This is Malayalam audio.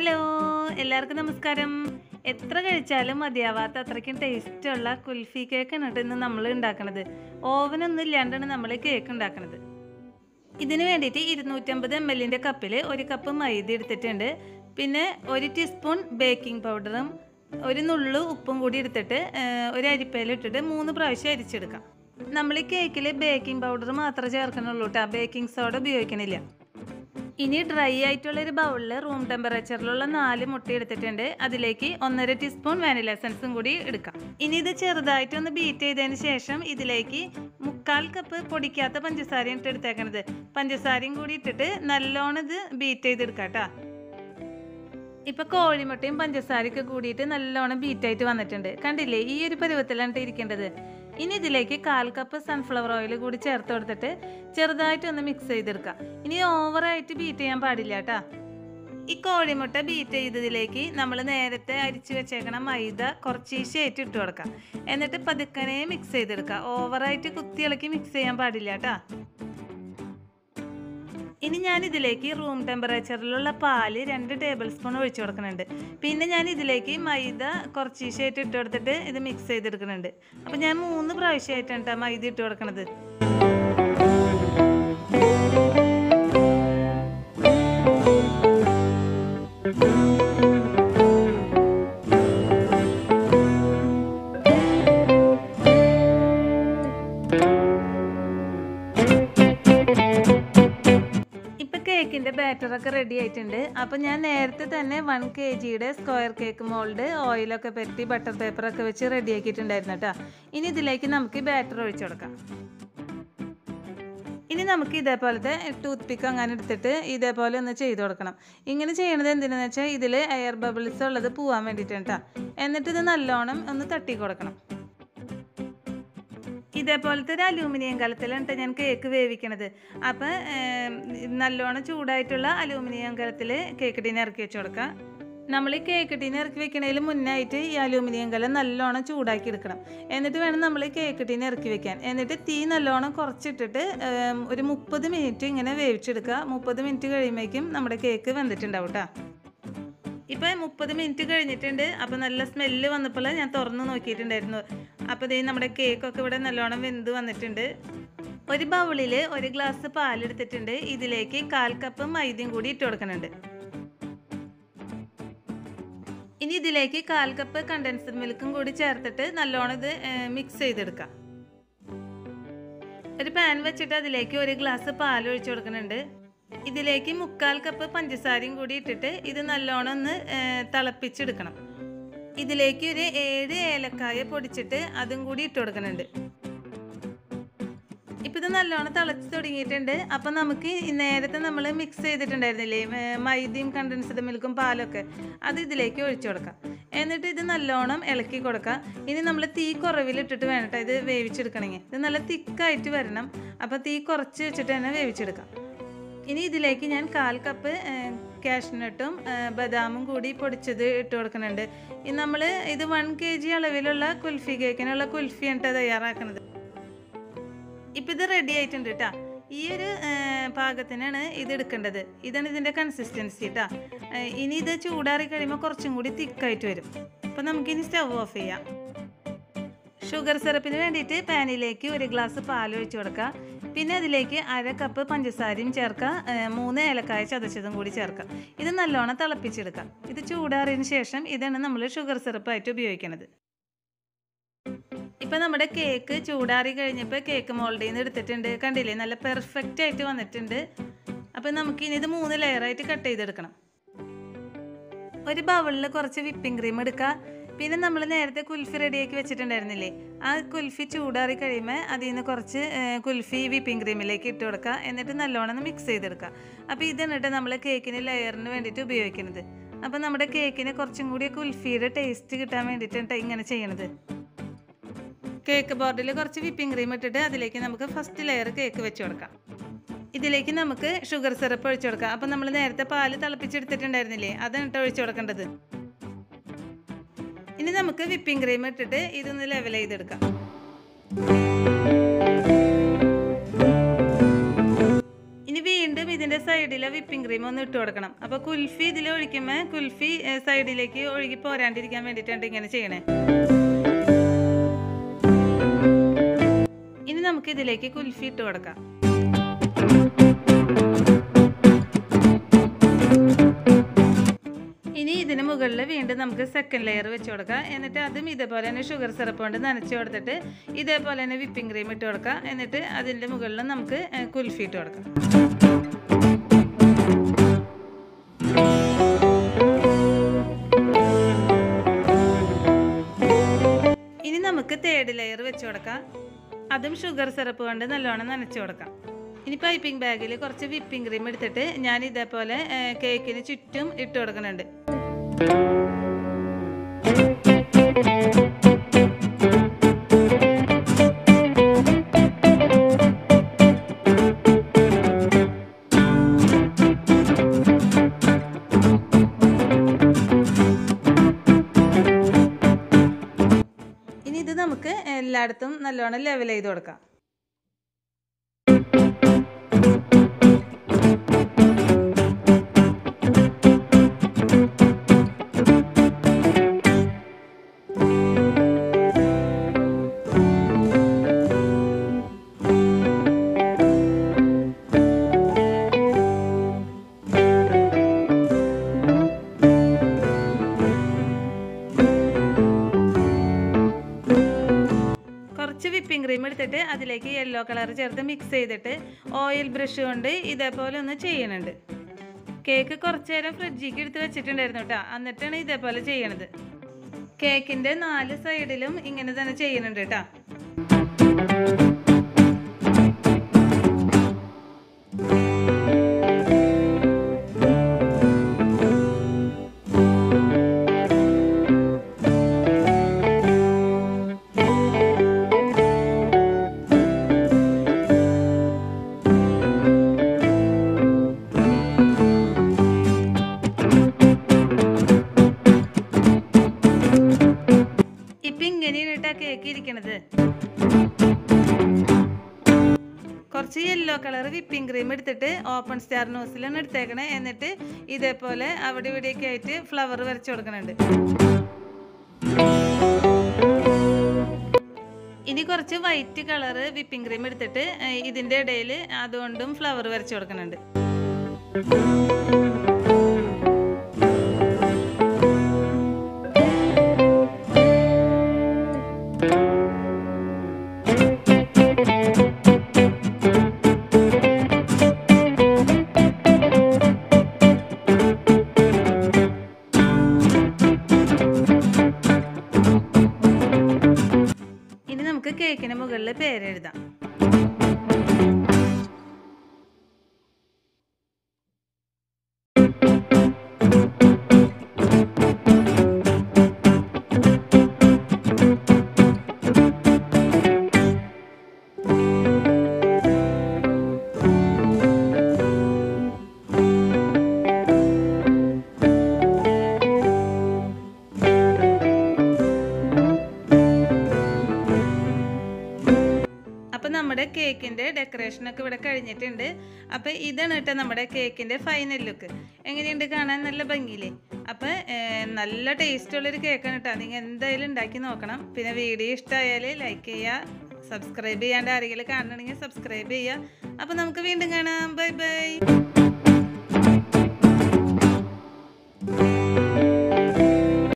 ഹലോ എല്ലാവർക്കും നമസ്കാരം എത്ര കഴിച്ചാലും മതിയാവാത്ത അത്രയ്ക്കും ടേസ്റ്റുള്ള കുൽഫി കേക്കാണ് കേട്ടോ ഇന്ന് നമ്മൾ ഉണ്ടാക്കണത് ഓവനൊന്നും ഇല്ലാണ്ടാണ് നമ്മൾ കേക്ക് ഉണ്ടാക്കണത് ഇതിന് വേണ്ടിയിട്ട് ഇരുന്നൂറ്റമ്പത് എം എല്ലിൻ്റെ കപ്പിൽ ഒരു കപ്പ് മൈദ എടുത്തിട്ടുണ്ട് പിന്നെ ഒരു ടീസ്പൂൺ ബേക്കിംഗ് പൗഡറും ഒരു നുള്ളു ഉപ്പും കൂടി എടുത്തിട്ട് ആ, ഒരു അരിപ്പയിൽ ഇട്ടിട്ട് മൂന്ന് പ്രാവശ്യം അരിച്ചെടുക്കാം നമ്മൾ ഈ കേക്കിൽ ബേക്കിംഗ് പൗഡർ മാത്രമേ ചേർക്കണുള്ളൂ കേട്ടോ ബേക്കിംഗ് സോഡ ഉപയോഗിക്കണില്ല ഇനി ഡ്രൈ ആയിട്ടുള്ള ഒരു ബൗളിൽ റൂം ടെമ്പറേച്ചറിലുള്ള നാല് മുട്ട എടുത്തിട്ടുണ്ട് അതിലേക്ക് ഒന്നര ടീസ്പൂൺ വാനില എസൻസും കൂടി എടുക്കാം ഇനി ഇത് ചെറുതായിട്ടൊന്ന് ബീറ്റ് ചെയ്തതിന് ശേഷം ഇതിലേക്ക് മുക്കാൽ കപ്പ് പൊടിക്കാത്ത പഞ്ചസാരയും ഇട്ട് എടുത്തേക്കണത് പഞ്ചസാരയും കൂടി ഇട്ടിട്ട് നല്ലോണം ഇത് ബീറ്റ് ചെയ്തെടുക്കാം കേട്ടോ ഇപ്പൊ കോഴിമുട്ടയും പഞ്ചസാരയൊക്കെ കൂടിയിട്ട് നല്ലോണം ബീറ്റായിട്ട് വന്നിട്ടുണ്ട് കണ്ടില്ലേ ഈ ഒരു പരുവത്തിലാണ് ഇരിക്കേണ്ടത് ഇനി ഇതിലേക്ക് കാൽ കപ്പ് സൺഫ്ലവർ ഓയിൽ കൂടി ചേർത്ത് കൊടുത്തിട്ട് ചെറുതായിട്ട് ഒന്ന് മിക്സ് ചെയ്തെടുക്കാം ഇനി ഓവറായിട്ട് ബീറ്റ് ചെയ്യാൻ പാടില്ല കേട്ടാ ഈ കോഴിമുട്ട ബീറ്റ് ചെയ്തതിലേക്ക് നമ്മൾ നേരത്തെ അരിച്ചു വെച്ചേക്കണ മൈദ കുറച്ച് ഈശയായിട്ട് ഇട്ട് കൊടുക്കാം എന്നിട്ട് പതുക്കനെ മിക്സ് ചെയ്തെടുക്കാം ഓവറായിട്ട് കുത്തി ഇളക്കി മിക്സ് ചെയ്യാൻ പാടില്ല കേട്ടാ ഇനി ഞാൻ ഇതിലേക്ക് റൂം ടെമ്പറേച്ചറിലുള്ള പാല് രണ്ട് ടേബിൾ സ്പൂൺ ഒഴിച്ചു കൊടുക്കുന്നുണ്ട് പിന്നെ ഞാൻ ഇതിലേക്ക് മൈദ കുറച്ച് ഈശയായിട്ട് ഇട്ട് കൊടുത്തിട്ട് ഇത് മിക്സ് ചെയ്തെടുക്കുന്നുണ്ട് അപ്പം ഞാൻ മൂന്ന് പ്രാവശ്യമായിട്ടാണ് കേട്ടോ മൈദ ഇട്ട് കൊടുക്കണത് ഇപ്പൊ കേക്കിന്റെ ബാറ്ററൊക്കെ റെഡി ആയിട്ടുണ്ട് അപ്പൊ ഞാൻ നേരത്തെ തന്നെ വൺ കെ ജിയുടെ സ്ക്വയർ കേക്ക് മോൾഡ് ഓയിലൊക്കെ പറ്റി ബട്ടർ പേപ്പറൊക്കെ വെച്ച് റെഡി ആക്കിയിട്ടുണ്ടായിരുന്നു കേട്ടോ ഇനി ഇതിലേക്ക് നമുക്ക് ബാറ്റർ ഒഴിച്ചു കൊടുക്കാം ഇനി നമുക്ക് ഇതേപോലത്തെ ടൂത്ത് പിക്ക് അങ്ങനെ എടുത്തിട്ട് ഇതേപോലെ ഒന്ന് ചെയ്ത് കൊടുക്കണം ഇങ്ങനെ ചെയ്യണത് എന്തിനാന്ന് വെച്ചാൽ ഇതിൽ എയർ ബബിൾസ് ഉള്ളത് പോവാൻ വേണ്ടിയിട്ടാണ് കേട്ടോ എന്നിട്ട് ഇത് നല്ലോണം ഒന്ന് തട്ടി കൊടുക്കണം ഇതേപോലത്തെ ഒരു അലൂമിനിയം കലത്തിലാണ് ട്ടോ ഞാൻ കേക്ക് വേവിക്കണത് അപ്പം നല്ലോണം ചൂടായിട്ടുള്ള അലൂമിനിയം കലത്തിൽ കേക്ക് ടീൻ ഇറക്കി വെച്ച് കൊടുക്കാം നമ്മൾ ഈ കേക്ക് ടീൻ ഇറക്കി വെക്കണതിൽ മുന്നായിട്ട് ഈ അലൂമിനിയം കലം നല്ലോണം ചൂടാക്കി എടുക്കണം എന്നിട്ട് വേണം നമ്മൾ ഈ കേക്ക് ടീൻ ഇറക്കി വെക്കാൻ എന്നിട്ട് തീ നല്ലോണം കുറച്ചിട്ടിട്ട് ഏം, ഒരു മുപ്പത് മിനിറ്റ് ഇങ്ങനെ വേവിച്ചെടുക്കുക മുപ്പത് മിനിറ്റ് കഴിയുമ്പോഴേക്കും നമ്മുടെ കേക്ക് വെന്തിട്ടുണ്ടാവും കേട്ടോ ഇപ്പം മുപ്പത് മിനിറ്റ് കഴിഞ്ഞിട്ടുണ്ട് അപ്പം നല്ല സ്മെല്ല് വന്നപ്പോൾ ഞാൻ തുറന്ന് നോക്കിയിട്ടുണ്ടായിരുന്നു അപ്പോൾ ഇതേ നമ്മുടെ കേക്കൊക്കെ ഇവിടെ നല്ലോണം വെന്ത് വന്നിട്ടുണ്ട് ഒരു ബൗളിൽ ഒരു ഗ്ലാസ് പാലെടുത്തിട്ടുണ്ട് ഇതിലേക്ക് കാൽ കപ്പ് മൈദയും കൂടി ഇട്ട് കൊടുക്കുന്നുണ്ട് ഇനി ഇതിലേക്ക് കാൽ കപ്പ് കണ്ടൻസ്ഡ് മിൽക്കും കൂടി ചേർത്തിട്ട് നല്ലോണം ഇത് മിക്സ് ചെയ്തെടുക്കാം ഒരു പാൻ വെച്ചിട്ട് അതിലേക്ക് ഒരു ഗ്ലാസ് പാൽ ഒഴിച്ചു കൊടുക്കുന്നുണ്ട് ഇതിലേക്ക് മുക്കാൽ കപ്പ് പഞ്ചസാരയും കൂടി ഇട്ടിട്ട് ഇത് നല്ലോണം ഒന്ന് ഏ, തിളപ്പിച്ചെടുക്കണം ഇതിലേക്ക് ഒരു ഏഴ് ഏലക്കായ പൊടിച്ചിട്ട് അതും കൂടി ഇട്ട് കൊടുക്കുന്നുണ്ട് ഇപ്പം ഇത് നല്ലോണം തിളച്ച് തുടങ്ങിയിട്ടുണ്ട് അപ്പം നമുക്ക് ഈ നേരത്തെ നമ്മൾ മിക്സ് ചെയ്തിട്ടുണ്ടായിരുന്നില്ലേ ഏ, മൈദയും കണ്ടൻസ്ഡ് മിൽക്കും പാലൊക്കെ അത് ഇതിലേക്ക് ഒഴിച്ചു കൊടുക്കാം എന്നിട്ട് ഇത് നല്ലോണം ഇളക്കി കൊടുക്കാം ഇനി നമ്മൾ തീ കുറവിലിട്ടിട്ട് വേണം കേട്ടോ ഇത് വേവിച്ചെടുക്കണമെങ്കിൽ ഇത് നല്ല തിക്കായിട്ട് വരണം അപ്പോൾ തീ കുറച്ച് വെച്ചിട്ട് തന്നെ വേവിച്ചെടുക്കാം ഇനി ഇതിലേക്ക് ഞാൻ കാൽ കപ്പ് കാഷ്നട്ടും ബദാമും കൂടി പൊടിച്ചത് ഇട്ട് കൊടുക്കുന്നുണ്ട് ഈ നമ്മൾ ഇത് വൺ കെ ജി അളവിലുള്ള കുൽഫി കേക്കിനുള്ള കുൽഫിയാണ് ട്ടോ തയ്യാറാക്കുന്നത് ഇപ്പം ഇത് റെഡി ആയിട്ടുണ്ട് കേട്ടോ ഈ ഒരു ആ, പാകത്തിനാണ് ഇത് എടുക്കേണ്ടത് ഇതാണ് ഇതിൻ്റെ കൺസിസ്റ്റൻസി കേട്ടോ ആ, ഇനി ഇത് ചൂടാറി കഴിയുമ്പോൾ കുറച്ചും കൂടി തിക്കായിട്ട് വരും അപ്പം നമുക്കിനി സ്റ്റവ് ഓഫ് ചെയ്യാം ഷുഗർ സിറപ്പിന് വേണ്ടിയിട്ട് പാനിലേക്ക് ഒരു ഗ്ലാസ് പാൽ ഒഴിച്ച് കൊടുക്കുക പിന്നെ അതിലേക്ക് അര കപ്പ് പഞ്ചസാരയും ചേർക്കുക ഏ, മൂന്ന് ഏലക്കായ ചതച്ചതും കൂടി ചേർക്കുക ഇത് നല്ലോണം തിളപ്പിച്ചെടുക്കുക ഇത് ചൂടാറിയതിന് ശേഷം ഇതാണ് നമ്മൾ ഷുഗർ സിറപ്പായിട്ട് ഉപയോഗിക്കുന്നത് ഇപ്പം നമ്മുടെ കേക്ക് ചൂടാറി കഴിഞ്ഞപ്പോൾ കേക്ക് മോൾഡിൽ നിന്ന് എടുത്തിട്ടുണ്ട് കണ്ടില്ലേ നല്ല പെർഫെക്റ്റ് ആയിട്ട് വന്നിട്ടുണ്ട് അപ്പം നമുക്കിനി ഇത് മൂന്ന് ലെയറായിട്ട് കട്ട് ചെയ്തെടുക്കണം ഒരു ബൗളിൽ കുറച്ച് വിപ്പിംഗ് ക്രീം എടുക്കുക പിന്നെ നമ്മൾ നേരത്തെ കുൽഫി റെഡിയാക്കി വെച്ചിട്ടുണ്ടായിരുന്നില്ലേ ആ കുൽഫി ചൂടാറി കഴിയുമ്പോൾ അതിൽ നിന്ന് കുറച്ച് ഏ, കുൽഫി വിപ്പിംഗ് ക്രീമിലേക്ക് ഇട്ട് കൊടുക്കുക എന്നിട്ട് നല്ലോണം ഒന്ന് മിക്സ് ചെയ്തെടുക്കുക അപ്പോൾ ഇത് എന്നിട്ട് നമ്മൾ കേക്കിന് ലെയറിന് വേണ്ടിയിട്ട് ഉപയോഗിക്കുന്നത് അപ്പോൾ നമ്മുടെ കേക്കിന് കുറച്ചും കൂടി കുൽഫിയുടെ ടേസ്റ്റ് കിട്ടാൻ വേണ്ടിയിട്ടാണ് ഇങ്ങനെ ചെയ്യണത് കേക്ക് ബോർഡിൽ കുറച്ച് വിപ്പിംഗ് ക്രീം ഇട്ടിട്ട് അതിലേക്ക് നമുക്ക് ഫസ്റ്റ് ലെയർ കേക്ക് വെച്ച് കൊടുക്കാം ഇതിലേക്ക് നമുക്ക് ഷുഗർ സിറപ്പ് ഒഴിച്ചു കൊടുക്കാം അപ്പം നമ്മൾ നേരത്തെ പാല് തിളപ്പിച്ചെടുത്തിട്ടുണ്ടായിരുന്നില്ലേ അതാണ് കേട്ടോ ഒഴിച്ചു കൊടുക്കേണ്ടത് ഇനി നമുക്ക് വിപ്പിംഗ് ക്രീം ഇട്ടിട്ട് ഇതൊന്ന് ലെവൽ ചെയ്തെടുക്കാം ഇനി വീണ്ടും ഇതിൻ്റെ സൈഡിലെ വിപ്പിംഗ് ക്രീം ഒന്ന് ഇട്ട് കൊടുക്കണം അപ്പോൾ കുൽഫി ഇതിൽ ഒഴിക്കുമ്പോൾ കുൽഫി ഏ, സൈഡിലേക്ക് ഒഴുകി പോരാണ്ടിരിക്കാൻ വേണ്ടിയിട്ടാണ് ഇങ്ങനെ ചെയ്യണേ ഇനി നമുക്ക് ഇതിലേക്ക് കുൽഫി ഇട്ട് കൊടുക്കാം ഇനി ഇതിന് മുകളിൽ വീണ്ടും നമുക്ക് സെക്കൻഡ് ലെയർ വെച്ച് കൊടുക്കാം എന്നിട്ട് അതും ഇതേപോലെ തന്നെ ഷുഗർ സിറപ്പ് കൊണ്ട് നനച്ച് കൊടുത്തിട്ട് ഇതേപോലെ തന്നെ വിപ്പിംഗ് ക്രീം ഇട്ട് കൊടുക്കാം എന്നിട്ട് അതിൻ്റെ മുകളിൽ നമുക്ക് ഏ, കുൽഫി ഇട്ട് കൊടുക്കാം ഇനി നമുക്ക് തേർഡ് ലെയർ വെച്ച് കൊടുക്കാം അതും ഷുഗർ സിറപ്പ് കൊണ്ട് നല്ലോണം നനച്ച് കൊടുക്കാം ഇനി പൈപ്പിംഗ് ബാഗിൽ കുറച്ച് വിപ്പിംഗ് ക്രീം എടുത്തിട്ട് ഞാൻ ഇതേപോലെ ഏ, കേക്കിന് ചുറ്റും ഇട്ട് കൊടുക്കുന്നുണ്ട് ഇനി ഇത് നമുക്ക് എല്ലായിടത്തും നല്ലോണം ലെവൽ ചെയ്ത് കൊടുക്കാം കുറച്ച് വിപ്പിംഗ് ക്രീം എടുത്തിട്ട് അതിലേക്ക് യെല്ലോ കളർ ചേർത്ത് മിക്സ് ചെയ്തിട്ട് ഓയിൽ ബ്രഷ് കൊണ്ട് ഇതേപോലെ ഒന്ന് ചെയ്യുന്നുണ്ട് കേക്ക് കുറച്ച് നേരം ഫ്രിഡ്ജിലേക്ക് എടുത്ത് വെച്ചിട്ടുണ്ടായിരുന്നു കേട്ടോ എന്നിട്ടാണ് ഇതേപോലെ ചെയ്യണത് കേക്കിൻ്റെ നാല് സൈഡിലും ഇങ്ങനെ തന്നെ ചെയ്യുന്നുണ്ട് കേട്ടോ ഇപ്പൊ ഇങ്ങനെയാണ് കേട്ടോ കേക്ക് ഇരിക്കണത് കുറച്ച് യെല്ലോ കളർ വിപ്പിംഗ് ക്രീം എടുത്തിട്ട് ഓപ്പൺ സ്റ്റാർ ന്യൂസിലാണ് എടുത്തേക്കണേ എന്നിട്ട് ഇതേപോലെ അവിടെ ഇവിടെയൊക്കെ ആയിട്ട് ഫ്ലവർ വരച്ചു കൊടുക്കണുണ്ട് ഇനി കുറച്ച് വൈറ്റ് കളർ വിപ്പിംഗ് ക്രീം എടുത്തിട്ട് ഏഹ്, ഇതിന്റെ ഇടയിൽ അതുകൊണ്ടും ഫ്ലവർ വരച്ചു കൊടുക്കുന്നുണ്ട് ഇനി നമുക്ക് കേക്കിന് മുകളിൽ പേരെഴുതാം അപ്പം നമ്മുടെ കേക്കിൻ്റെ ഡെക്കറേഷനൊക്കെ ഇവിടെ കഴിഞ്ഞിട്ടുണ്ട് അപ്പം ഇതാണ് കേട്ടോ നമ്മുടെ കേക്കിൻ്റെ ഫൈനൽ ലുക്ക് എങ്ങനെയുണ്ട് കാണാൻ നല്ല ഭംഗിയില്ലേ അപ്പം നല്ല ടേസ്റ്റുള്ളൊരു കേക്കാണ് കേട്ടോ നിങ്ങൾ എന്തായാലും ഉണ്ടാക്കി നോക്കണം പിന്നെ വീഡിയോ ഇഷ്ടമായാൽ ലൈക്ക് ചെയ്യുക സബ്സ്ക്രൈബ് ചെയ്യാണ്ട് ആരെങ്കിലും കാണണമെങ്കിൽ സബ്സ്ക്രൈബ് ചെയ്യുക അപ്പം നമുക്ക് വീണ്ടും കാണാം ബൈ ബൈ